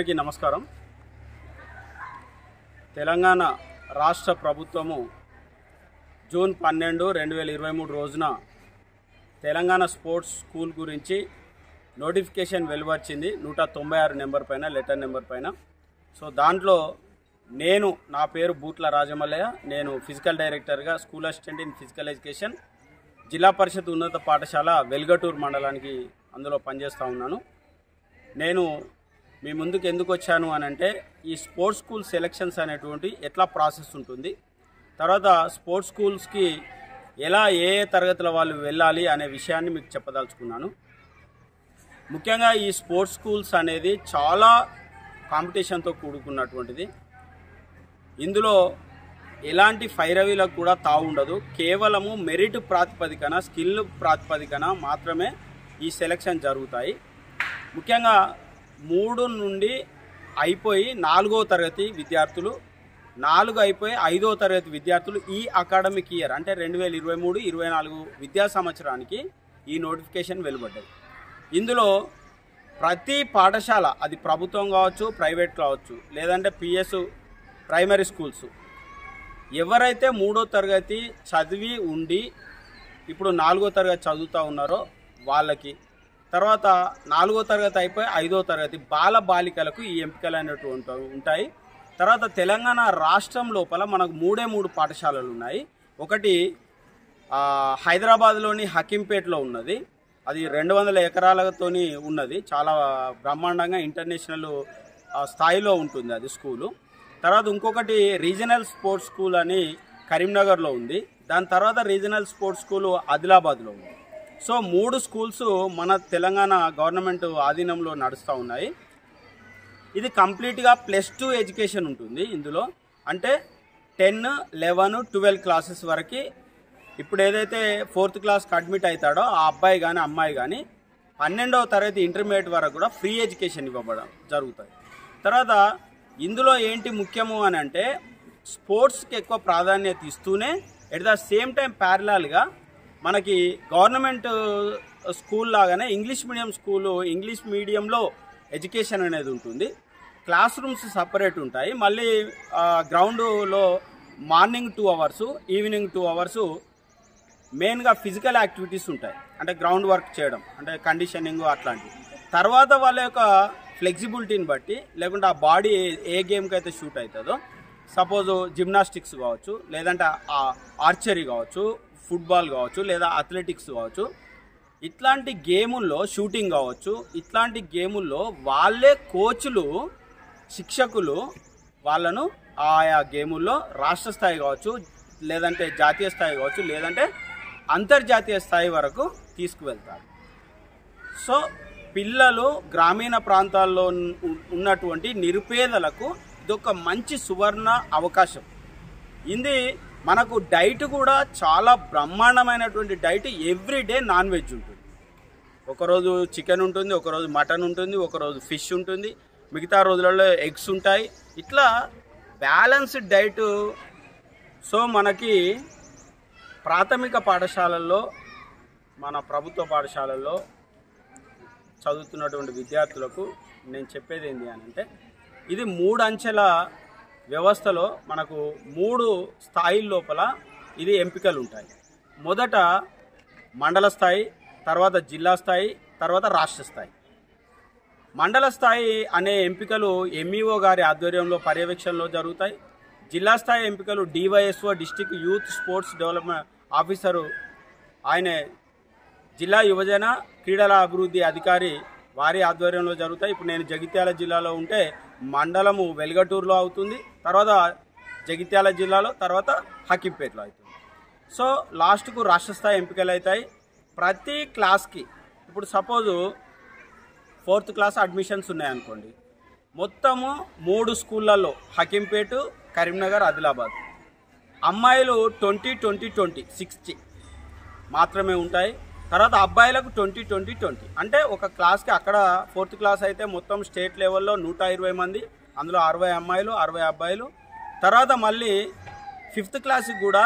అందరికీ నమస్కారం తెలంగాణ రాష్ట్ర ప్రభుత్వము జూన్ పన్నెండు రెండు వేల ఇరవై మూడు రోజున తెలంగాణ స్పోర్ట్స్ స్కూల్ గురించి నోటిఫికేషన్ వెలువచ్చింది నూట తొంభై ఆరు నెంబర్ పైన లెటర్ నెంబర్ పైన సో దాంట్లో నేను నా పేరు బూట్ల రాజమల్లయ్య నేను ఫిజికల్ డైరెక్టర్గా school assistant in physical education Zilla Parishad ఉన్నత పాఠశాల వెల్గటూర్ మండలానికి అందులో పనిచేస్తూ ఉన్నాను నేను మీ ముందుకు ఎందుకు వచ్చాను అని అంటే ఈ స్పోర్ట్స్ స్కూల్ సెలెక్షన్స్ అనేటువంటి ఎట్లా ప్రాసెస్ ఉంటుంది తర్వాత స్పోర్ట్స్ స్కూల్స్కి ఎలా ఏ ఏ తరగతుల వాళ్ళు వెళ్ళాలి అనే విషయాన్ని మీకు చెప్పదలుచుకున్నాను ముఖ్యంగా ఈ స్పోర్ట్స్ స్కూల్స్ అనేది చాలా కాంపిటీషన్తో కూడుకున్నటువంటిది ఇందులో ఎలాంటి ఫైరవీలకు కూడా తావు ఉండదు కేవలము మెరిట్ ప్రాతిపదికన స్కిల్ ప్రాతిపదికన మాత్రమే ఈ సెలెక్షన్ జరుగుతాయి ముఖ్యంగా మూడు నుండి అయిపోయి నాలుగో తరగతి విద్యార్థులు నాలుగు అయిపోయి ఐదో తరగతి విద్యార్థులు ఈ అకాడమిక్ ఇయర్ అంటే రెండు వేల ఇరవై మూడు ఇరవై నాలుగు విద్యా సంవత్సరానికి ఈ నోటిఫికేషన్ వెలువడ్డది ఇందులో ప్రతి పాఠశాల అది ప్రభుత్వం కావచ్చు ప్రైవేట్ కావచ్చు లేదంటే పిఎస్ ప్రైమరీ స్కూల్స్ ఎవరైతే మూడో తరగతి చదివి ఉండి ఇప్పుడు నాలుగో తరగతి చదువుతూ ఉన్నారో వాళ్ళకి తర్వాత నాలుగో తరగతి అయిపోయి ఐదో తరగతి బాల బాలికలకు ఈ ఎంపికలు అనేటువంటి ఉంటాయి తర్వాత తెలంగాణ రాష్ట్రం లోపల మనకు మూడే మూడు పాఠశాలలు ఉన్నాయి ఒకటి ఆ, హైదరాబాద్లోని హకీంపేట్లో ఉన్నది అది రెండు వందల ఎకరాలతోని ఉన్నది చాలా బ్రహ్మాండంగా ఇంటర్నేషనల్ ఆ, స్థాయిలో ఉంటుంది అది స్కూలు తర్వాత ఇంకొకటి రీజనల్ స్పోర్ట్స్ స్కూల్ అని కరీంనగర్లో ఉంది దాని తర్వాత రీజనల్ స్పోర్ట్స్ స్కూల్ ఆదిలాబాద్లో ఉంది సో మూడు స్కూల్స్ మన తెలంగాణ గవర్నమెంట్ ఆధీనంలో నడుస్తూ ఉన్నాయి ఇది కంప్లీట్గా ప్లస్ టూ ఎడ్యుకేషన్ ఉంటుంది ఇందులో అంటే టెన్ లెవెన్ ట్వెల్వ్ క్లాసెస్ వరకు ఇప్పుడు ఏదైతే ఫోర్త్ క్లాస్కి అడ్మిట్ అవుతాడో ఆ అబ్బాయి కానీ అమ్మాయి కానీ పన్నెండవ తరగతి ఇంటర్మీడియట్ వరకు కూడా ఫ్రీ ఎడ్యుకేషన్ ఇవ్వబడం జరుగుతుంది తర్వాత ఇందులో ఏంటి ముఖ్యము అని అంటే స్పోర్ట్స్కి ఎక్కువ ప్రాధాన్యత ఇస్తూనే ఎట్ ద సేమ్ టైం ప్యారలాల్గా మనకి గవర్నమెంట్ స్కూల్ లాగానే ఇంగ్లీష్ మీడియం స్కూలు ఇంగ్లీష్ మీడియంలో ఎడ్యుకేషన్ అనేది ఉంటుంది క్లాస్ రూమ్స్ సపరేట్ ఉంటాయి మళ్ళీ ఆ, గ్రౌండ్లో morning two hours evening two hours మెయిన్గా ఫిజికల్ యాక్టివిటీస్ ఉంటాయి అంటే గ్రౌండ్ వర్క్ చేయడం అంటే కండిషనింగ్ అట్లాంటివి తర్వాత వాళ్ళ యొక్క ఫ్లెక్సిబిలిటీని బట్టి లేకుంటే ఆ బాడీ ఏ గేమ్కి అయితే షూట్ అవుతుందో సపోజ్ జిమ్నాస్టిక్స్ కావచ్చు లేదంటే ఆర్చరీ కావచ్చు ఫుట్బాల్ కావచ్చు లేదా అథ్లెటిక్స్ కావచ్చు ఇట్లాంటి గేముల్లో షూటింగ్ కావచ్చు ఇట్లాంటి గేముల్లో వాళ్ళే కోచ్లు శిక్షకులు వాళ్ళను ఆయా గేముల్లో రాష్ట్ర స్థాయి కావచ్చు లేదంటే జాతీయ స్థాయి కావచ్చు లేదంటే అంతర్జాతీయ స్థాయి వరకు తీసుకువెళ్తారు సో పిల్లలు గ్రామీణ ప్రాంతాల్లో ఉన్- ఉన్నటువంటి నిరుపేదలకు ఇదొక మంచి సువర్ణ అవకాశం ఇది మనకు డైట్ కూడా చాలా బ్రహ్మాండమైనటువంటి diet every day non veg ఉంటుంది ఒకరోజు చికెన్ ఉంటుంది ఒకరోజు మటన్ ఉంటుంది ఒకరోజు ఫిష్ ఉంటుంది మిగతా రోజులలో ఎగ్స్ ఉంటాయి ఇట్లా బ్యాలెన్స్డ్ డైట్ సో మనకి ప్రాథమిక పాఠశాలల్లో మన ప్రభుత్వ పాఠశాలల్లో చదువుతున్నటువంటి విద్యార్థులకు నేను చెప్పేది ఏంటి అని అంటే ఇది మూడు అంచెల వ్యవస్థలో మనకు మూడు స్థాయిల లోపల ఇది ఎంపికలు ఉంటాయి మొదట మండల స్థాయి తర్వాత జిల్లా స్థాయి తర్వాత రాష్ట్ర స్థాయి మండల స్థాయి అనే ఎంపికలు ఎంఈఓ గారి ఆధ్వర్యంలో పర్యవేక్షణలో జరుగుతాయి జిల్లా స్థాయి ఎంపికలు DYSO district youth sports development officer ఆయన జిల్లా యువజన క్రీడల అభివృద్ధి అధికారి వారి ఆధ్వర్యంలో జరుగుతాయి ఇప్పుడు నేను జగిత్యాల జిల్లాలో ఉంటే మండలము వెల్గటూరులో అవుతుంది తర్వాత జగిత్యాల జిల్లాలో తర్వాత హకీంపేటలో అవుతుంది సో లాస్ట్కు రాష్ట్ర స్థాయి ఎంపికలు అవుతాయి ప్రతి క్లాస్కి ఇప్పుడు సపోజు ఫోర్త్ క్లాస్ అడ్మిషన్స్ ఉన్నాయనుకోండి మొత్తము మూడు స్కూళ్ళల్లో హకీంపేట కరీంనగర్ ఆదిలాబాద్ అమ్మాయిలు ట్వంటీ ట్వంటీ ట్వంటీ సిక్స్టీ మాత్రమే ఉంటాయి తర్వాత అబ్బాయిలకు ట్వంటీ ట్వంటీ ట్వంటీ అంటే ఒక క్లాస్కి అక్కడ ఫోర్త్ క్లాస్ అయితే మొత్తం స్టేట్ లెవెల్లో నూట ఇరవై మంది అందులో అరవై అమ్మాయిలు అరవై అబ్బాయిలు తర్వాత మళ్ళీ ఫిఫ్త్ క్లాస్కి కూడా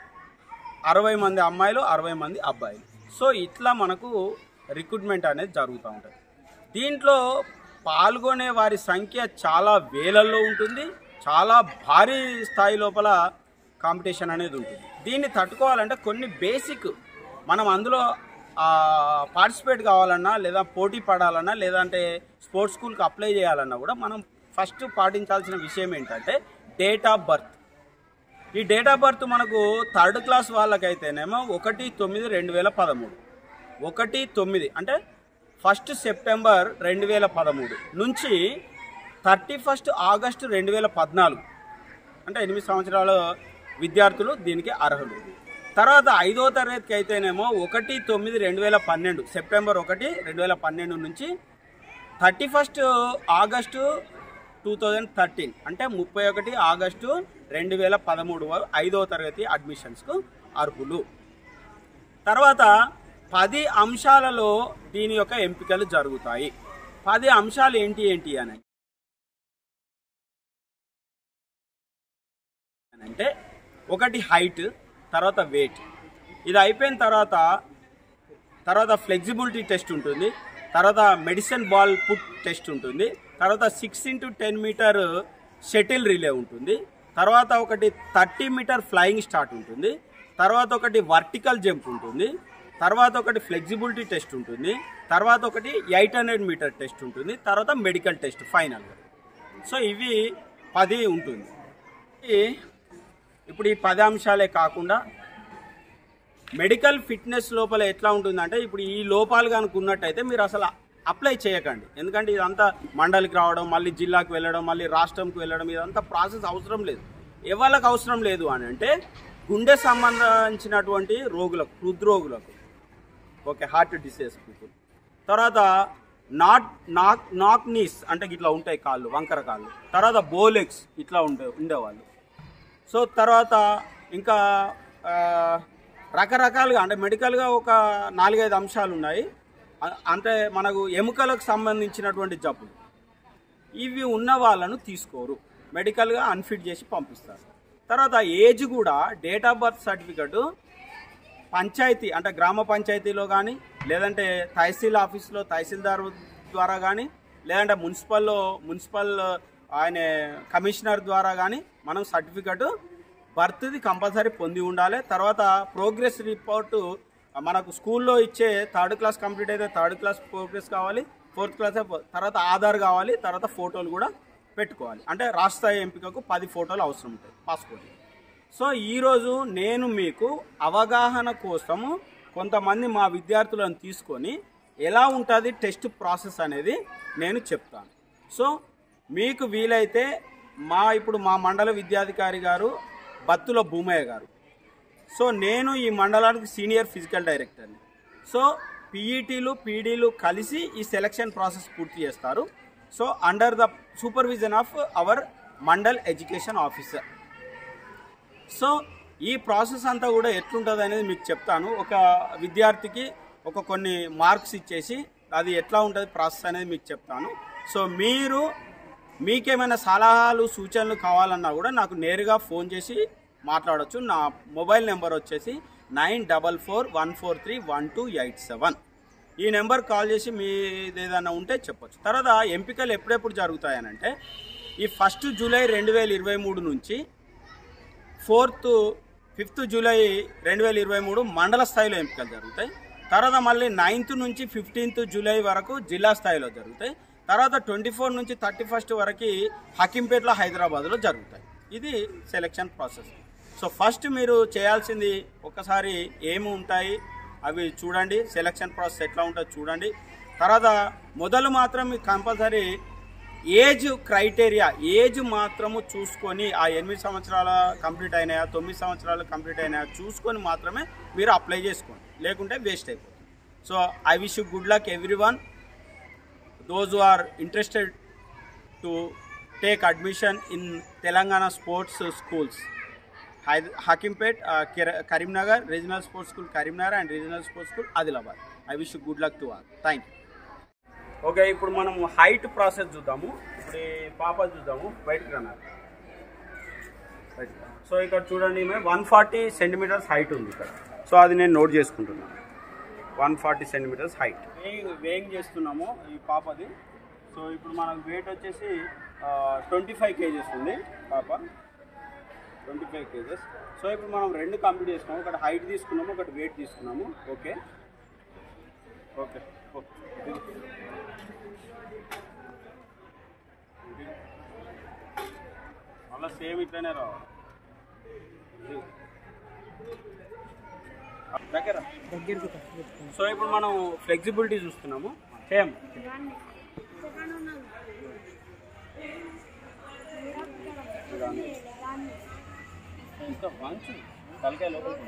అరవై మంది అమ్మాయిలు అరవై మంది అబ్బాయిలు సో ఇట్లా మనకు రిక్రూట్మెంట్ అనేది జరుగుతూ ఉంటుంది దీంట్లో పాల్గొనే వారి సంఖ్య చాలా వేలల్లో ఉంటుంది చాలా భారీ స్థాయి లోపల కాంపిటీషన్ అనేది ఉంటుంది దీన్ని తట్టుకోవాలంటే కొన్ని బేసిక్ మనం అందులో పార్టిసిపేట్ కావాలన్నా లేదా పోటీ పడాలన్నా లేదంటే స్పోర్ట్స్ స్కూల్కి అప్లై చేయాలన్నా కూడా మనం ఫస్ట్ పాటించాల్సిన విషయం ఏంటంటే డేట్ ఆఫ్ బర్త్ ఈ డేట్ ఆఫ్ బర్త్ మనకు థర్డ్ క్లాస్ వాళ్ళకైతేనేమో ఒకటి తొమ్మిది రెండు వేల పదమూడు ఒకటి తొమ్మిది అంటే ఫస్ట్ సెప్టెంబర్ రెండు వేల పదమూడు నుంచి థర్టీ ఫస్ట్ ఆగస్టు రెండు వేల పద్నాలుగు అంటే ఎనిమిది సంవత్సరాల విద్యార్థులు దీనికి అర్హులు తర్వాత ఐదో తరగతికి అయితేనేమో ఒకటి తొమ్మిది రెండు వేల పన్నెండు సెప్టెంబర్ ఒకటి రెండు వేల పన్నెండు నుంచి thirty first August two thousand thirteen అంటే ముప్పై ఒకటి ఆగస్టు రెండు వేల పదమూడు వరకు ఐదో తరగతి అడ్మిషన్స్కు అర్హులు తర్వాత పది అంశాలలో దీని యొక్క ఎంపికలు జరుగుతాయి పది అంశాలు ఏంటి ఏంటి అని అంటే ఒకటి హైట్ తర్వాత వెయిట్ ఇది అయిపోయిన తర్వాత తర్వాత ఫ్లెక్సిబిలిటీ టెస్ట్ ఉంటుంది తర్వాత మెడిసిన్ బాల్ పుట్ టెస్ట్ ఉంటుంది తర్వాత six into ten metre shuttle relay ఉంటుంది తర్వాత ఒకటి థర్టీ మీటర్ ఫ్లయింగ్ స్టార్ట్ ఉంటుంది తర్వాత ఒకటి వర్టికల్ జంప్ ఉంటుంది తర్వాత ఒకటి ఫ్లెక్సిబిలిటీ టెస్ట్ ఉంటుంది తర్వాత ఒకటి ఎయిట్ హండ్రెడ్ మీటర్ టెస్ట్ ఉంటుంది తర్వాత మెడికల్ టెస్ట్ ఫైనల్గా సో ఇవి పది ఉంటుంది ఈ- ఇప్పుడు ఈ పది అంశాలే కాకుండా మెడికల్ ఫిట్నెస్ లోపల ఎట్లా ఉంటుందంటే ఇప్పుడు ఈ లోపాలు కనుక ఉన్నట్టయితే మీరు అసలు అప్లై చేయకండి ఎందుకంటే ఇదంతా మండలికి రావడం మళ్ళీ జిల్లాకు వెళ్ళడం మళ్ళీ రాష్ట్రంకి వెళ్ళడం ఇదంతా ప్రాసెస్ అవసరం లేదు ఎవరికి అవసరం లేదు అని అంటే గుండె సంబంధించినటువంటి రోగులకు హృద్రోగులకు ఓకే హార్ట్ డిసీజ్ పీపుల్ తర్వాత నాట్ నాక్ నాక్ నీస్ అంటే ఇట్లా ఉంటాయి కాళ్ళు వంకర కాళ్ళు తర్వాత బోలెగ్స్ ఇట్లా ఉండే ఉండేవాళ్ళు సో తర్వాత ఇంకా ఆ, రకరకాలుగా అంటే మెడికల్గా ఒక నాలుగైదు అంశాలు ఉన్నాయి అ- అంటే మనకు ఎముకలకు సంబంధించినటువంటి జబ్బులు ఇవి ఉన్న వాళ్ళను తీసుకోరు మెడికల్గా అన్ఫిట్ చేసి పంపిస్తారు తర్వాత ఏజ్ కూడా date of birth certificate panchayat అంటే గ్రామ పంచాయతీలో కానీ లేదంటే తహసీల్ ఆఫీస్లో తహసీల్దార్ ద్వారా కానీ లేదంటే మున్సిపల్లో మున్సిపల్ ఆయన కమిషనర్ ద్వారా కానీ మనం సర్టిఫికెట్ బర్త్ది కంపల్సరీ పొంది ఉండాలి తర్వాత ప్రోగ్రెస్ రిపోర్టు మనకు స్కూల్లో ఇచ్చే థర్డ్ క్లాస్ కంప్లీట్ అయితే థర్డ్ క్లాస్ ప్రోగ్రెస్ కావాలి ఫోర్త్ క్లాస్ తర్వాత ఆధార్ కావాలి తర్వాత ఫోటోలు కూడా పెట్టుకోవాలి అంటే రాష్ట్ర స్థాయి ఎంపికకు పది ఫోటోలు అవసరం ఉంటాయి పాస్పోర్ట్ సో ఈరోజు నేను మీకు అవగాహన కోసము కొంతమంది మా విద్యార్థులను తీసుకొని ఎలా ఉంటుంది టెస్ట్ ప్రాసెస్ అనేది నేను చెప్తాను సో మీకు వీలైతే మా ఇప్పుడు మా మండల విద్యాధికారి గారు బత్తుల భూమయ్య గారు సో నేను ఈ మండలానికి సీనియర్ ఫిజికల్ డైరెక్టర్ని సో పీఈటీలు పీడీలు కలిసి ఈ సెలక్షన్ ప్రాసెస్ పూర్తి చేస్తారు so under the supervision of our mandal education officer so ఈ ప్రాసెస్ అంతా కూడా ఎట్లుంటుంది అనేది మీకు చెప్తాను ఒక విద్యార్థికి ఒక కొన్ని మార్క్స్ ఇచ్చేసి అది ఎట్లా ఉంటుంది ప్రాసెస్ అనేది మీకు చెప్తాను సో మీరు మీకేమైనా సలహాలు సూచనలు కావాలన్నా కూడా నాకు నేరుగా ఫోన్ చేసి మాట్లాడొచ్చు నా మొబైల్ నెంబర్ వచ్చేసి nine double four one four three one two eight seven ఈ నెంబర్ కాల్ చేసి మీది ఏదైనా ఉంటే చెప్పొచ్చు తర్వాత ఎంపికలు ఎప్పుడెప్పుడు జరుగుతాయనంటే ఈ ఫస్ట్ జూలై రెండు వేల ఇరవై మూడు నుంచి ఫోర్త్ ఫిఫ్త్ జూలై రెండు వేల ఇరవై మూడు మండల స్థాయిలో ఎంపికలు జరుగుతాయి తర్వాత మళ్ళీ నైన్త్ నుంచి ఫిఫ్టీన్త్ జూలై వరకు జిల్లా స్థాయిలో జరుగుతాయి తర్వాత ట్వంటీ ఫోర్ నుంచి థర్టీ ఫస్ట్ వరకు హకీంపేటలో హైదరాబాద్లో జరుగుతాయి ఇది సెలెక్షన్ ప్రాసెస్ సో ఫస్ట్ మీరు చేయాల్సింది ఒకసారి ఏమి ఉంటాయి అవి చూడండి సెలెక్షన్ ప్రాసెస్ ఎట్లా ఉంటుందో చూడండి తర్వాత మొదలు మాత్రం మీకు కంపల్సరీ ఏజ్ క్రైటీరియా ఏజ్ మాత్రము చూసుకొని ఆ ఎనిమిది సంవత్సరాల కంప్లీట్ అయినాయా తొమ్మిది సంవత్సరాలు కంప్లీట్ అయినాయా చూసుకొని మాత్రమే మీరు అప్లై చేసుకోండి లేకుంటే వేస్ట్ అయిపోతుంది so I wish you good luck everyone those are interested to take admission in Telangana sports schools హైద Hakimpet Karimnagar regional sports school Karimnagar and regional sports school Adilabad I wish good luck to all thank you okay ఇప్పుడు మనం height process చూద్దాము ఇప్పుడు ఈ పాప చూద్దాము బయటకు రానాలి బయటకు రా. సో ఇక్కడ చూడండి ఈమె వన్ ఫార్టీ సెంటీమీటర్స్ హైట్ ఉంది ఇక్కడ సో అది నేను నోట్ చేసుకుంటున్నాను one forty centimetres height weighing weighing చేస్తున్నాము ఈ పాపది సో ఇప్పుడు మనకు వెయిట్ వచ్చేసి ట్వంటీ ఫైవ్ కేజెస్ ఉంది పాప ట్వంటీ ఫైవ్ కేజెస్ సో ఇప్పుడు మనం రెండు కంప్లీట్ చేసుకున్నాము ఒకటి హైట్ తీసుకున్నాము ఒకటి వెయిట్ తీసుకున్నాము ఓకే ఓకే ఓకే మళ్ళీ సేమ్ ఇట్లనే రావాలి దగ్గర సో ఇప్పుడు మనం ఫ్లెక్సిబిలిటీ చూస్తున్నాము సేమ్ ఇంకా మంచి తలకాయ లోపలికి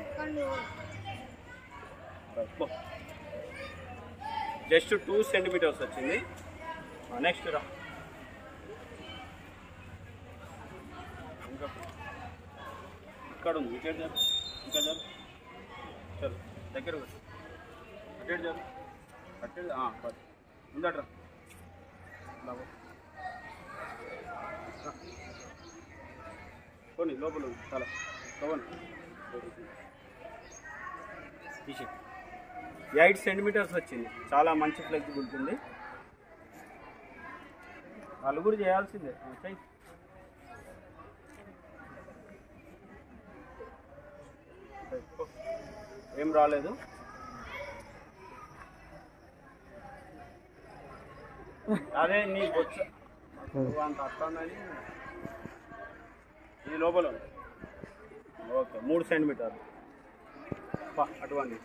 జస్ట్ టూ సెంటీమీటర్స్ వచ్చింది నెక్స్ట్ రా ఇంకా ఇక్కడ ఉంది ఇక్కడ జరు ఇంకా జరు చలో దగ్గర కూర్చో. అటెండ్ జరు అటెండ్ పది ఉందట్రా పోనీ లోపల ఉంది. చాలా కవండి తీసి ఎయిట్ సెంటీమీటర్స్ వచ్చింది చాలా మంచి ఫ్లెక్సిబిలిటీ ఉంది నలుగురు చేయాల్సిందే ఆ, చెయ్యి ఏం రాలేదు అదే నీ బొచ్చ నువ్వు అంత వస్తుందని ఇది లోపల ఉంది. ఓకే మూడు సెంటీమీటర్లు పా, అటువంటి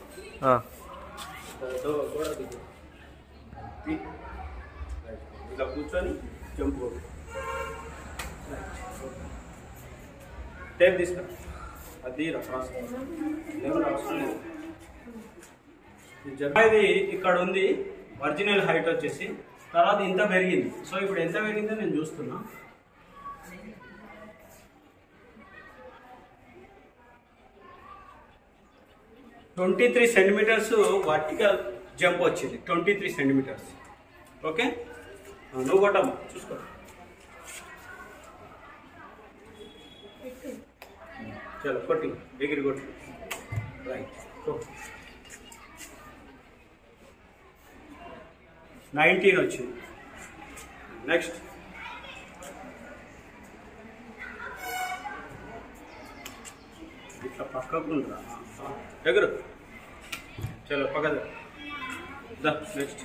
ఇలా కూర్చొని జంపు టేప్ తీసుకురా అది తీరా ప్రాసెస్ ఎవరు అవసరం లేదు ఈ జబ్బు ఇది ఇక్కడ ఉంది ఒరిజినల్ హైట్ వచ్చేసి తర్వాత ఇంత పెరిగింది సో ఇప్పుడు ఎంత పెరిగిందో నేను చూస్తున్నా twenty three centimetres vertical jump వచ్చింది ట్వంటీ త్రీ సెంటీమీటర్స్ ఓకే ఆ, నువ్వు కొట్టమ్మా చూసుకో చలో కొట్టి డిగ్రీ కొట్టి రైట్ నైన్టీన్ వచ్చింది నెక్స్ట్ ఇట్లా పక్కకు ఉండరా ఎగురు చలో పక్క దా నెక్స్ట్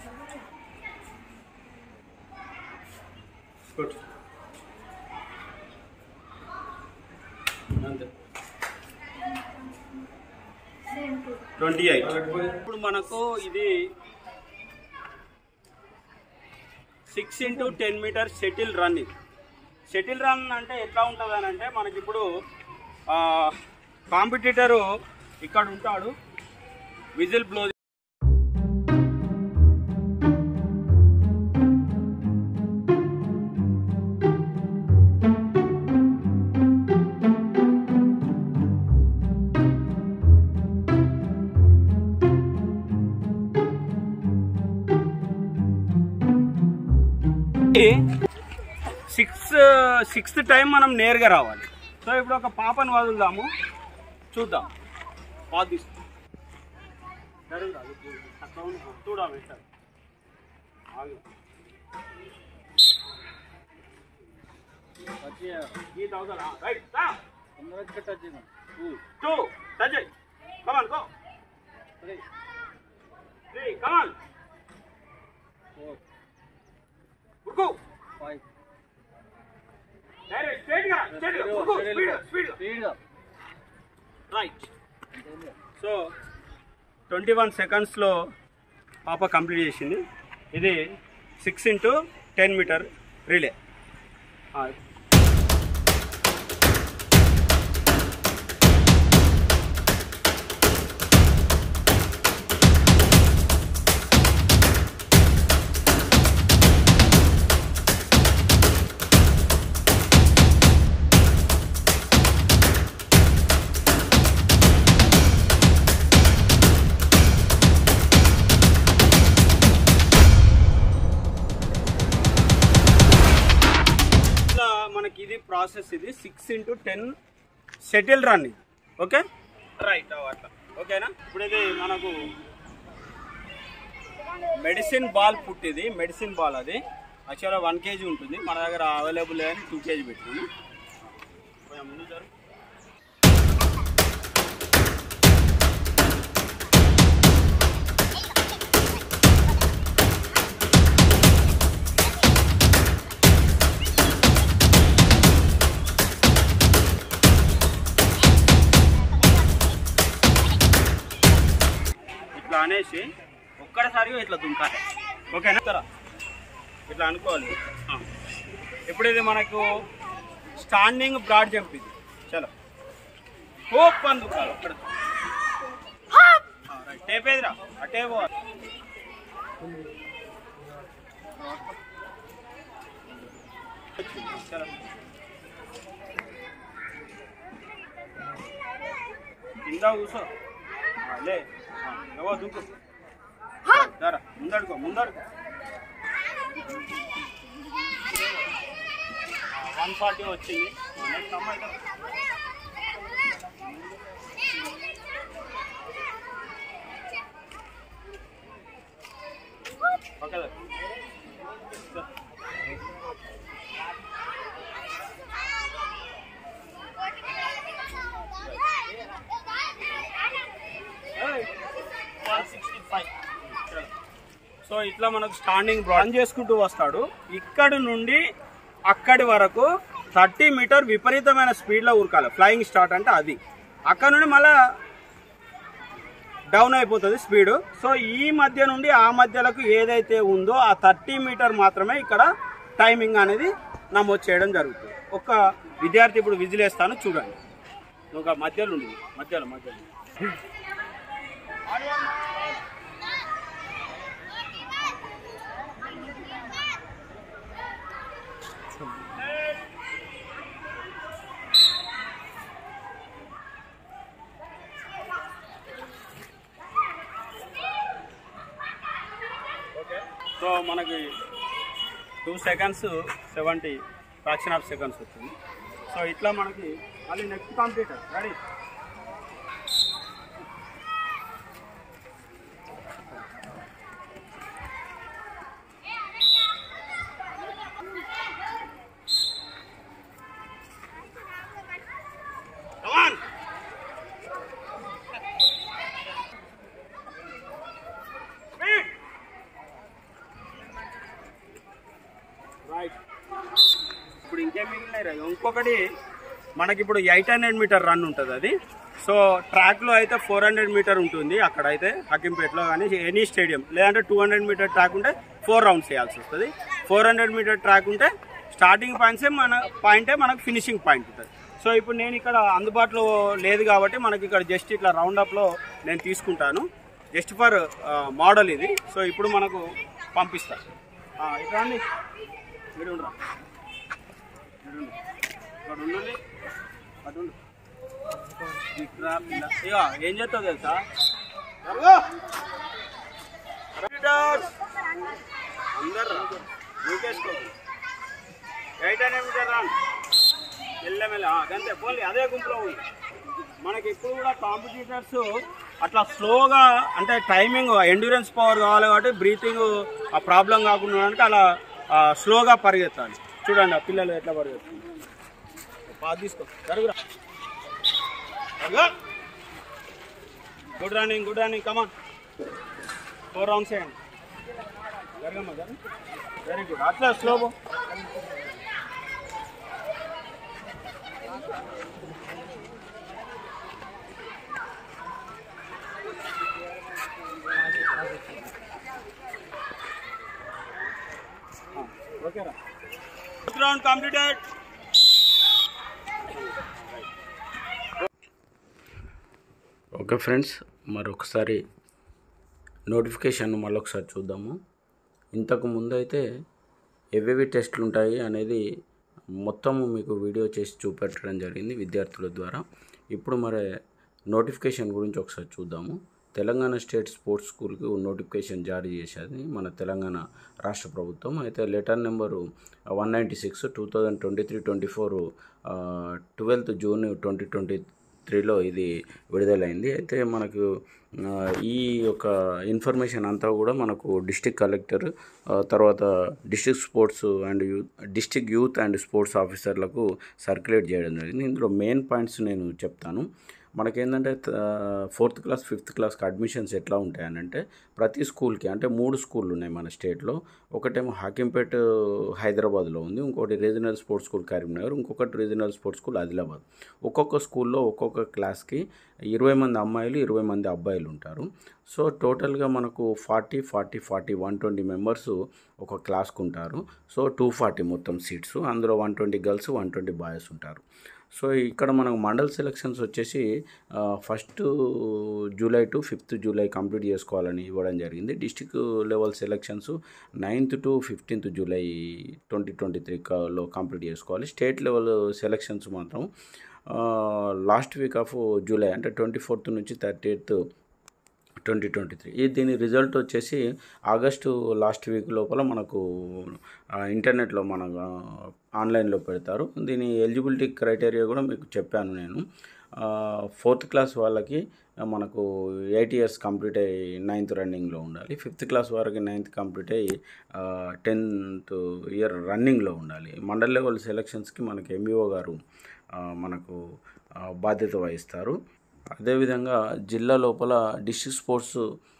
గుడ్ అంతే ట్వంటీ ఎయిట్ ఇప్పుడు మనకు ఇది six into ten metre shuttle running shuttle run అంటే ఎట్లా ఉంటుంది అని అంటే మనకి ఇప్పుడు కాంపిటీటరు ఇక్కడ ఉంటాడు whistle blow six sixth time మనం నేరుగా రావాలి సో ఇప్పుడు ఒక పాపను వదులుదాము చూద్దాం పాత తీసుకో జరుగురా, ఇది తక్కువ ఉంది. చూడాలి సార్ ఆగు. వచ్చి, ఈ తవతల, రైట్, రా. ఉమ్, టూ, టచ్ చేయి. Come on, go. Three, come on. ఉరుకు. Direct, straight గా, straight గా, ఉరుకు, speed, speed గా. రైట్ సో ట్వంటీ వన్ సెకండ్స్లో పాప కంప్లీట్ చేసింది ఇది six into ten metre relay ఇట్లా మనకి ఇది ప్రాసెస్ ఇది six into ten shuttle run ఇది ఓకే రైట్ అట్లా ఓకేనా ఇప్పుడు ఇది మనకు మెడిసిన్ బాల్ పుట్టిది మెడిసిన్ బాల్ అది యాక్చువల్గా వన్ కేజీ ఉంటుంది మన దగ్గర అవైలబుల్ లేదని టూ కేజీ పెట్టినాము కొంచెం ముందు జరుగు. ఇట్లా అనేసి ఒక్కడిసారిగా ఇట్లా దుంకాలి ఓకేనా ఇతరా ఇట్లా అనుకోవాలి ఆ. ఇప్పుడు ఇది మనకు స్టాండింగ్ బ్రాడ్ జంప్ ఇది చలో హోప్ అని దుంకాలి ఒక్కడ టేపేదిరా అటే పోవాలి చలో కింద కూర్చో ఆ, లే ఆ, ఎవో దుంకు దారా ముందడుకో ముందడుకో వన్ ఫార్టీ వచ్చింది నెక్స్ట్ అమ్మాయి కదా. ఓకే దా. దా. సో ఇట్లా మనకు స్టాండింగ్ రన్ చేసుకుంటూ వస్తాడు ఇక్కడి నుండి అక్కడి వరకు థర్టీ మీటర్ విపరీతమైన స్పీడ్లో ఉరకాలి ఫ్లయింగ్ స్టార్ట్ అంటే అది అక్కడ నుండి మళ్ళా డౌన్ అయిపోతుంది స్పీడ్ సో ఈ మధ్య నుండి ఆ మధ్యలకు ఏదైతే ఉందో ఆ థర్టీ మీటర్ మాత్రమే ఇక్కడ టైమింగ్ అనేది నమోదు చేయడం జరుగుతుంది ఒక విద్యార్థి ఇప్పుడు విజిలేస్తాను చూడండి ఒక మధ్యలో ఉండి మధ్యలో మధ్యలో సో మనకి two seconds seventy fraction of seconds వచ్చింది సో ఇట్లా మనకి మళ్ళీ next competitor ready Come on! Speed! Right ఇప్పుడు ఇంకేం మిగిలినాయి రా ఇంకొకటి మనకి ఇప్పుడు ఎయిట్ హండ్రెడ్ మీటర్ రన్ ఉంటుంది అది సో ట్రాక్లో అయితే ఫోర్ హండ్రెడ్ మీటర్ ఉంటుంది అక్కడ అయితే హకింపేటలో కానీ ఎనీ స్టేడియం లేదంటే టూ హండ్రెడ్ మీటర్ ట్రాక్ ఉంటే ఫోర్ రౌండ్స్ చేయాల్సి వస్తుంది ఫోర్ హండ్రెడ్ మీటర్ ట్రాక్ ఉంటే స్టార్టింగ్ పాయింట్సే మన పాయింటే మనకు ఫినిషింగ్ పాయింట్ ఉంటుంది సో ఇప్పుడు నేను ఇక్కడ అందుబాటులో లేదు కాబట్టి మనకి ఇక్కడ జస్ట్ ఇట్లా రౌండ్ అప్లో నేను తీసుకుంటాను జస్ట్ ఫర్ మోడల్ ఇది సో ఇప్పుడు మనకు పంపిస్తాను ఇక్కడ రండి మీరు ఉండరా మీరు ఉండు. ఇక్కడ ఉండండి అటు ఉండు. ఇక్కడ పిల్ల ఇక ఏం చేస్తావు తెలుసా జరుగు. లీడర్స్. అందరు రా. దూకేసుకో ఎయిట్ హండ్రెడ్ మీటర్ రా మెల్లమెల్ల ఆ, గంతే పోలే అదే గుంపులో ఉంది మనకి ఇప్పుడు కూడా కాంపిటీటర్స్ అట్లా స్లోగా అంటే టైమింగ్ ఎండ్యూరెన్స్ పవర్ కావాలి కాబట్టి బ్రీతింగ్ ఆ ప్రాబ్లం కాకుండా ఉండడానికి అలా ఆ, స్లోగా పరిగెత్తాలి చూడండి ఆ పిల్లలు ఎట్లా పరిగెత్తుంది పాత తీసుకో జరుగురా good running good running come on four rounds వేయండి జరగమ్మా జరగ వెరీ గుడ్ అట్లా స్లో పో. ఓకేరా రౌండ్ కంప్లీటెడ్ ఓకే ఫ్రెండ్స్ మరొకసారి నోటిఫికేషన్ మళ్ళొకసారి చూద్దాము ఇంతకు ముందు అయితే ఏవేవి టెస్టులు ఉంటాయి అనేది మొత్తం మీకు వీడియో చేసి చూపెట్టడం జరిగింది విద్యార్థుల ద్వారా ఇప్పుడు మరి నోటిఫికేషన్ గురించి ఒకసారి చూద్దాము తెలంగాణ స్టేట్ స్పోర్ట్స్ స్కూల్కి నోటిఫికేషన్ జారీ చేసేది మన తెలంగాణ రాష్ట్ర ప్రభుత్వం అయితే letter number one ninety six two thousand twenty three twenty four twelfth June twenty twenty త్రీలో ఇది విడుదలైంది అయితే మనకు ఆ, ఈ యొక్క ఇన్ఫర్మేషన్ అంతా కూడా మనకు డిస్టిక్ కలెక్టర్ ఆ, తర్వాత district sports and youth district youth and sports ఆఫీసర్లకు సర్క్యులేట్ చేయడం జరిగింది ఇందులో మెయిన్ పాయింట్స్ నేను చెప్తాను మనకేంటంటే ఫోర్త్ క్లాస్ ఫిఫ్త్ క్లాస్కి అడ్మిషన్స్ ఎట్లా ఉంటాయనంటే ప్రతి స్కూల్కి అంటే మూడు స్కూళ్ళు ఉన్నాయి మన స్టేట్లో ఒకటేమో హాకింపేట్ హైదరాబాద్లో ఉంది ఇంకోటి రీజనల్ స్పోర్ట్స్ స్కూల్ కరీంనగర్ ఇంకొకటి రీజనల్ స్పోర్ట్స్ స్కూల్ ఆదిలాబాద్ ఒక్కొక్క స్కూల్లో ఒక్కొక్క క్లాస్కి ఇరవై మంది అమ్మాయిలు ఇరవై మంది అబ్బాయిలు ఉంటారు సో టోటల్గా మనకు forty forty forty one twenty members ఒక క్లాస్కి ఉంటారు సో టూ ఫార్టీ మొత్తం సీట్స్ అందులో one twenty girls one twenty boys ఉంటారు సో ఇక్కడ మనకు మండల్ సెలక్షన్స్ వచ్చేసి first July to fifth July complete చేసుకోవాలని ఇవ్వడం జరిగింది district level selections ninth to fifteenth July twenty twenty త్రీలో కంప్లీట్ చేసుకోవాలి స్టేట్ లెవెల్ సెలక్షన్స్ మాత్రం లాస్ట్ వీక్ ఆఫ్ జూలై అంటే ట్వంటీ ఫోర్త్ నుంచి thirty eighth twenty twenty three ఈ దీని రిజల్ట్ వచ్చేసి ఆగస్టు లాస్ట్ వీక్ లోపల మనకు ఆ, ఇంటర్నెట్లో మన ఆ, ఆన్లైన్లో పెడతారు దీని ఎలిజిబిలిటీ క్రైటీరియా కూడా మీకు చెప్పాను నేను ఆ, ఫోర్త్ క్లాస్ వాళ్ళకి ఆ, మనకు ఎయిట్ ఇయర్స్ కంప్లీట్ అయ్యి నైన్త్ రన్నింగ్లో ఉండాలి ఫిఫ్త్ క్లాస్ వరకు నైన్త్ కంప్లీట్ అయ్యి టెన్త్ ఇయర్ రన్నింగ్లో ఉండాలి మండల్ లెవెల్ సెలక్షన్స్కి మనకి ఎంఈఓ గారు ఆ, మనకు ఆ, బాధ్యత వహిస్తారు అదేవిధంగా జిల్లా లోపల district sports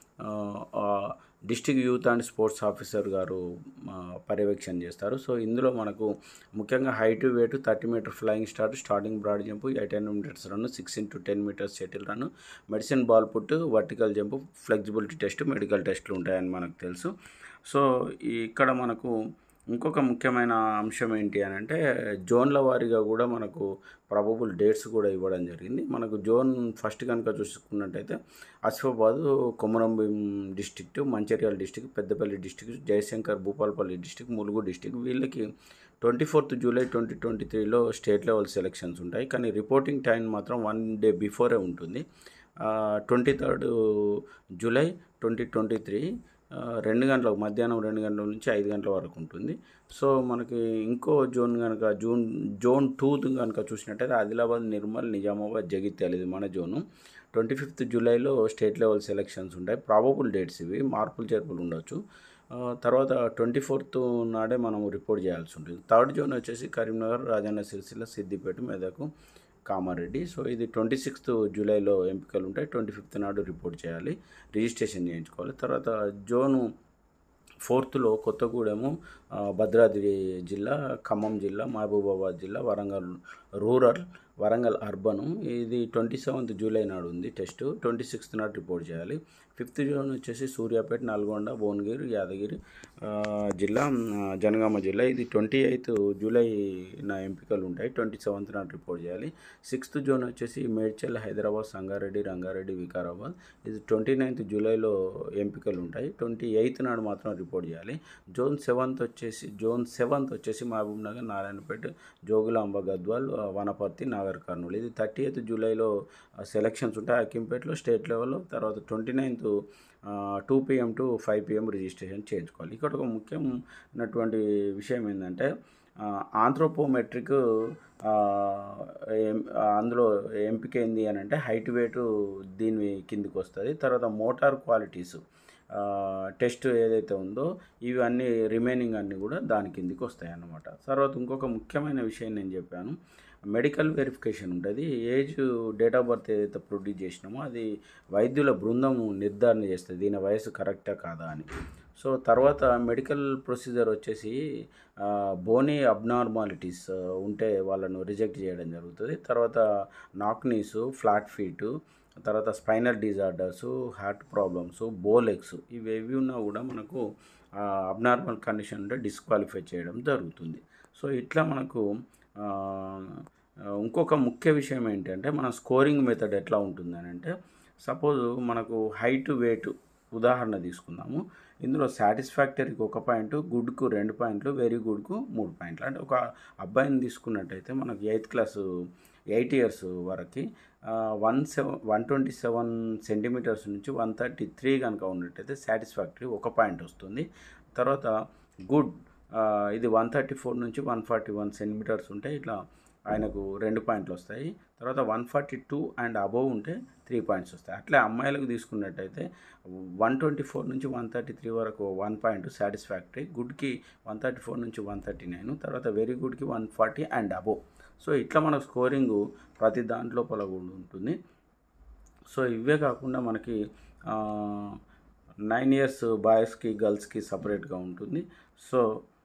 district youth and sports officer గారు ఆ, పర్యవేక్షణ చేస్తారు సో ఇందులో మనకు ముఖ్యంగా height weight thirty metre flying start starting broad jump eight hundred metres run six into ten metres shuttle run medicine ball put vertical jump flexibility test medical టెస్ట్లు ఉంటాయని మనకు తెలుసు సో ఈ- ఇక్కడ మనకు ఇంకొక ముఖ్యమైన అంశం ఏంటి అని అంటే జోన్ల వారీగా కూడా మనకు ప్రాబబుల్ డేట్స్ కూడా ఇవ్వడం జరిగింది మనకు జోన్ ఫస్ట్ కనుక చూసుకున్నట్టయితే Asifabad Komarambheem district Mancherial district Peddapalli district Jayashankar Bhupalpally district Mulugu district వీళ్ళకి twenty fourth July twenty twenty త్రీలో స్టేట్ లెవెల్ సెలక్షన్స్ ఉంటాయి కానీ రిపోర్టింగ్ టైం మాత్రం వన్ డే బిఫోరే ఉంటుంది twenty third July twenty twenty three రెండు గంటలకు మధ్యాహ్నం రెండు గంటల నుంచి ఐదు గంటల వరకు ఉంటుంది సో మనకి ఇంకో జోన్ కనుక జూన్ జోన్ టూ కనుక చూసినట్టయితే ఆదిలాబాద్ నిర్మల్ నిజామాబాద్ జగిత్యాల ఇది మన జోను ట్వంటీ ఫిఫ్త్ జూలైలో స్టేట్ లెవెల్ సెలక్షన్స్ ఉంటాయి ప్రాబబుల్ డేట్స్ ఇవి మార్పులు చేర్పులు ఉండొచ్చు ఆ, తర్వాత ట్వంటీ ఫోర్త్ నాడే మనం రిపోర్ట్ చేయాల్సి ఉంటుంది థర్డ్ జోన్ వచ్చేసి కరీంనగర్ రాజన్న సిరిసిల్ల సిద్దిపేట మెదకు కామారెడ్డి సో ఇది ట్వంటీ సిక్స్త్ జూలైలో ఎంపికలు ఉంటాయి ట్వంటీ ఫిఫ్త్ నాడు రిపోర్ట్ చేయాలి రిజిస్ట్రేషన్ చేయించుకోవాలి తర్వాత జోను ఫోర్త్లో కొత్తగూడెము ఆ, భద్రాద్రి జిల్లా ఖమ్మం జిల్లా మహబూబాబాద్ జిల్లా వరంగల్ రూరల్ వరంగల్ అర్బన్ ఇది ట్వంటీ సెవెంత్ జూలై నాడు ఉంది టెస్ట్ ట్వంటీ సిక్స్త్ నాడు రిపోర్ట్ చేయాలి ఫిఫ్త్ జూన్ వచ్చేసి సూర్యాపేట నల్గొండ భువనగిరి యాదగిరి ఆ, జిల్లా ఆ, జనగామ జిల్లా ఇది ట్వంటీ ఎయిత్ జూలై నా ఎంపికలు ఉంటాయి ట్వంటీ సెవెంత్ నాడు రిపోర్ట్ చేయాలి సిక్స్త్ జూన్ వచ్చేసి మేడ్చల్ హైదరాబాద్ సంగారెడ్డి రంగారెడ్డి వికారాబాద్ ఇది ట్వంటీ నైన్త్ జూలైలో ఎంపికలు ఉంటాయి ట్వంటీ ఎయిత్ నాడు మాత్రం రిపోర్ట్ చేయాలి జోన్ సెవెంత్ వచ్చేసి జోన్ సెవెంత్ వచ్చేసి మహబూబ్ నగర్ నారాయణపేట జోగులాంబ గద్వాల్ ఆ, వనపర్తి నాగర్ కర్నూలు ఇది థర్టీ ఎయిత్ జూలైలో సెలక్షన్స్ ఉంటాయి అక్కింపేటలో స్టేట్ లెవెల్లో తర్వాత twenty ninth two PM to five PM registration చేయించుకోవాలి ఇక్కడ ఒక ముఖ్యమైనటువంటి విషయం ఏంటంటే ఆంథ్రోపోమెట్రిక్ అందులో ఎంపిక ఏంది అని అంటే హైట్ వెయిట్ దీని కిందికి వస్తుంది తర్వాత మోటార్ క్వాలిటీస్ టెస్ట్ ఏదైతే ఉందో ఇవన్నీ రిమైనింగ్ అన్నీ కూడా దాని కిందికి వస్తాయి అన్నమాట తర్వాత ఇంకొక ముఖ్యమైన విషయం నేను చెప్పాను మెడికల్ వెరిఫికేషన్ ఉంటుంది ఏజ్ డేట్ ఆఫ్ బర్త్ ఏదైతే ప్రొడ్యూస్ చేసినామో అది వైద్యుల బృందం నిర్ధారణ చేస్తుంది దీని వయసు కరెక్టా కాదా అని సో తర్వాత మెడికల్ ప్రొసీజర్ వచ్చేసి ఆ, బోనీ అబ్నార్మాలిటీస్ ఉంటే వాళ్ళను రిజెక్ట్ చేయడం జరుగుతుంది తర్వాత నాక్నీస్ ఫ్లాట్ ఫీటు తర్వాత స్పైనల్ డిజార్డర్స్ హార్ట్ ప్రాబ్లమ్స్ బోలెక్స్ ఇవి ఏవి ఉన్నా కూడా మనకు అబ్నార్మల్ కండిషన్ ఉంటే డిస్క్వాలిఫై చేయడం జరుగుతుంది సో ఇట్లా మనకు ఆ, ఇంకొక ముఖ్య విషయం ఏంటంటే మన స్కోరింగ్ మెథడ్ ఎట్లా ఉంటుంది అని అంటే సపోజ్ మనకు హైట్ వెయిట్ ఉదాహరణ తీసుకుందాము ఇందులో సాటిస్ఫాక్టరీకి ఒక పాయింట్ గుడ్కు రెండు పాయింట్లు వెరీ గుడ్కు మూడు పాయింట్లు అంటే ఒక అబ్బాయిని తీసుకున్నట్టయితే మనకు ఎయిత్ క్లాస్ ఎయిట్ ఇయర్స్ వరకు one seven one twenty seven centimetres నుంచి వన్ థర్టీ త్రీ కనుక ఉన్నట్టయితే సాటిస్ఫాక్టరీ ఒక పాయింట్ వస్తుంది తర్వాత గుడ్ ఇది వన్ థర్టీ ఫోర్ నుంచి వన్ ఫార్టీ వన్ సెంటీమీటర్స్ ఉంటాయి ఇట్లా ఆయనకు రెండు పాయింట్లు వస్తాయి తర్వాత one forty two and above ఉంటే త్రీ పాయింట్స్ వస్తాయి అట్లే అమ్మాయిలకు తీసుకున్నట్టయితే వన్ ట్వంటీ ఫోర్ నుంచి వన్ థర్టీ త్రీ వరకు వన్ పాయింట్ సాటిస్ఫాక్టరీ గుడ్కి వన్ థర్టీ ఫోర్ నుంచి వన్ థర్టీ నైన్ తర్వాత వెరీ గుడ్కి one forty and above so ఇట్లా మన స్కోరింగ్ ప్రతి దాంట్లో కూడా ఉంటుంది సో ఇవే కాకుండా మనకి నైన్ ఇయర్స్ బాయ్స్కి గర్ల్స్కి సపరేట్గా ఉంటుంది సో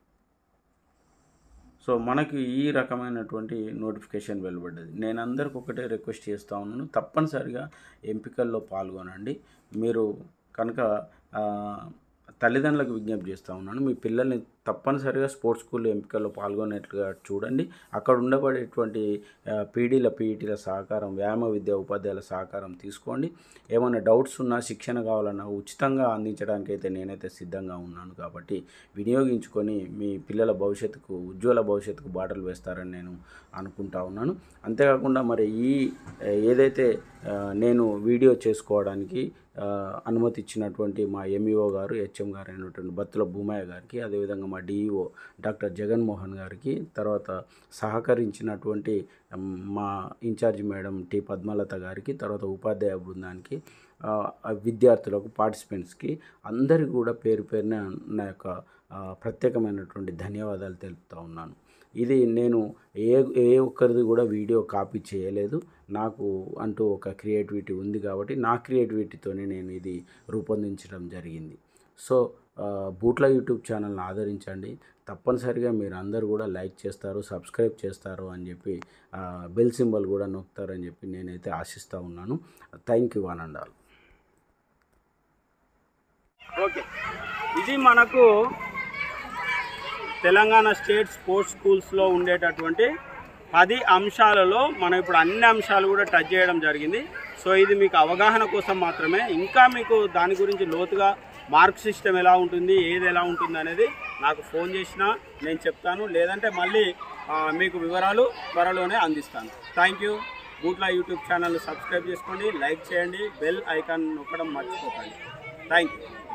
సో మనకి ఈ రకమైనటువంటి నోటిఫికేషన్ వెలువడ్డది నేను అందరికి ఒకటే రిక్వెస్ట్ చేస్తూ ఉన్నాను తప్పనిసరిగా ఎంపికల్లో పాల్గొనండి మీరు కనుక ఆ, తల్లిదండ్రులకు విజ్ఞప్తి చేస్తూ ఉన్నాను మీ పిల్లల్ని తప్పనిసరిగా స్పోర్ట్స్ స్కూల్ ఎంపికల్లో పాల్గొనేట్లుగా చూడండి అక్కడ ఉండబడేటువంటి ఆ, పీడీల పీఈటీల సహకారం వ్యాయామ విద్యా ఉపాధ్యాయుల సహకారం తీసుకోండి ఏమైనా డౌట్స్ ఉన్నా శిక్షణ కావాలన్నా ఉచితంగా అందించడానికి అయితే నేనైతే సిద్ధంగా ఉన్నాను కాబట్టి వినియోగించుకొని మీ పిల్లల భవిష్యత్తుకు ఉజ్వల భవిష్యత్తుకు బాటలు వేస్తారని నేను అనుకుంటా ఉన్నాను అంతేకాకుండా మరి ఈ ఆ, ఏదైతే ఆ, నేను వీడియో చేసుకోవడానికి ఆ, అనుమతి ఇచ్చినటువంటి మా ఎంఈఓ గారు హెచ్ఎం గారు అయినటువంటి బత్తుల భూమయ్య గారికి అదేవిధంగా మా డిఈఓ డాక్టర్ జగన్మోహన్ గారికి తర్వాత సహకరించినటువంటి ఉమ్, మా ఇన్ఛార్జ్ మేడం టి పద్మలత గారికి తర్వాత ఉపాధ్యాయ బృందానికి ఆ, ఆ విద్యార్థులకు పార్టిసిపెంట్స్కి అందరికీ కూడా పేరు పేరున నా యొక్క ఆ, ప్రత్యేకమైనటువంటి ధన్యవాదాలు తెలుపుతా ఉన్నాను ఇది నేను ఏ ఏ ఒక్కరిది కూడా వీడియో కాపీ చేయలేదు నాకు అంటూ ఒక క్రియేటివిటీ ఉంది కాబట్టి నా క్రియేటివిటీతోనే నేను ఇది రూపొందించడం జరిగింది సో ఆ, బూట్ల యూట్యూబ్ ఛానల్ని ఆదరించండి తప్పనిసరిగా మీరు అందరూ కూడా లైక్ చేస్తారు సబ్స్క్రైబ్ చేస్తారు అని చెప్పి ఆ, బెల్ సింబల్ కూడా నొక్కుతారని చెప్పి నేనైతే ఆశిస్తూ ఉన్నాను thank you one and all okay ఇది మనకు తెలంగాణ స్టేట్ స్పోర్ట్స్ స్కూల్స్లో ఉండేటటువంటి పది అంశాలలో మనం ఇప్పుడు అన్ని అంశాలు కూడా టచ్ చేయడం జరిగింది సో ఇది మీకు అవగాహన కోసం మాత్రమే ఇంకా మీకు దాని గురించి లోతుగా మార్క్ సిస్టమ్ ఎలా ఉంటుంది ఏది ఎలా ఉంటుంది అనేది నాకు ఫోన్ చేసినా నేను చెప్తాను లేదంటే మళ్ళీ ఆ, మీకు వివరాలు త్వరలోనే అందిస్తాను థ్యాంక్ యూ బూట్లా యూట్యూబ్ ఛానల్ సబ్స్క్రైబ్ చేసుకోండి లైక్ చేయండి బెల్ ఐకాన్ నొక్కడం మర్చిపోకండి థ్యాంక్ యూ